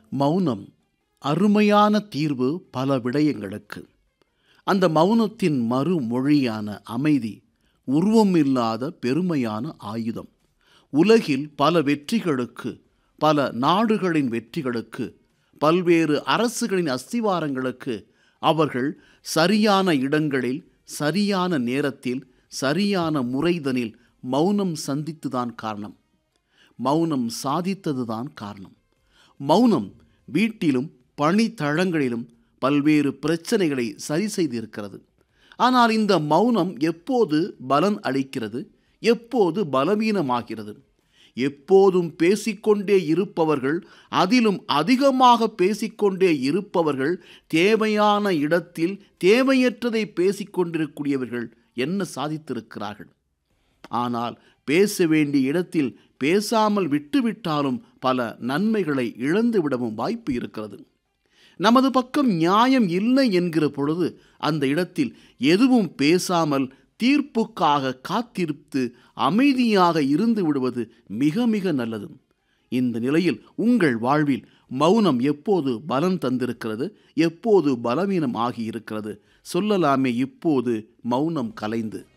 மௌனம் அருமையான தீர்வு பல விடயங்களுக்கு அந்த மௌனத்தின் மறுமொழியான அமைதி உருவமில்லாத பெருமையான ஆயுதம் உலகில் பல வெற்றிகளுக்கு பல நாடுகளின் வெற்றிகளுக்கு பல்வேறு அரசுகளின் அஸ்திவாரங்களுக்கு அவர்கள் சரியான இடங்களில் சரியான நேரத்தில் சரியான முறைதனில் மௌனம் சந்தித்துதான் காரணம் மௌனம் சாதித்ததுதான் காரணம் மௌனம் வீட்டிலும் பணித்தளங்களிலும் பல்வேறு பிரச்சனைகளை சரி செய்திருக்கிறது ஆனால் இந்த மௌனம் எப்போது பலன் அளிக்கிறது எப்போது பலவீனமாகிறது எப்போதும் பேசிக்கொண்டே இருப்பவர்கள் அதிலும் அதிகமாக பேசிக்கொண்டே இருப்பவர்கள் தேவையான இடத்தில் தேவையற்றதை பேசிக்கொண்டிருக்கூடியவர்கள் என்ன சாதித்திருக்கிறார்கள் ஆனால் பேச வேண்டிய இடத்தில் பேசாமல் விட்டுவிட்டாலும் பல நன்மைகளை இழந்துவிடவும் வாய்ப்பு இருக்கிறது நமது பக்கம் நியாயம் இல்லை என்கிற பொழுது அந்த இடத்தில் எதுவும் பேசாமல் தீர்ப்புக்காக காத்திருத்து அமைதியாக இருந்து விடுவது மிக மிக நல்லது இந்த நிலையில் உங்கள் வாழ்வில் மௌனம் எப்போது பலம் தந்திருக்கிறது எப்போது பலவீனம் ஆகியிருக்கிறது சொல்லலாமே இப்போது மௌனம் கலைந்து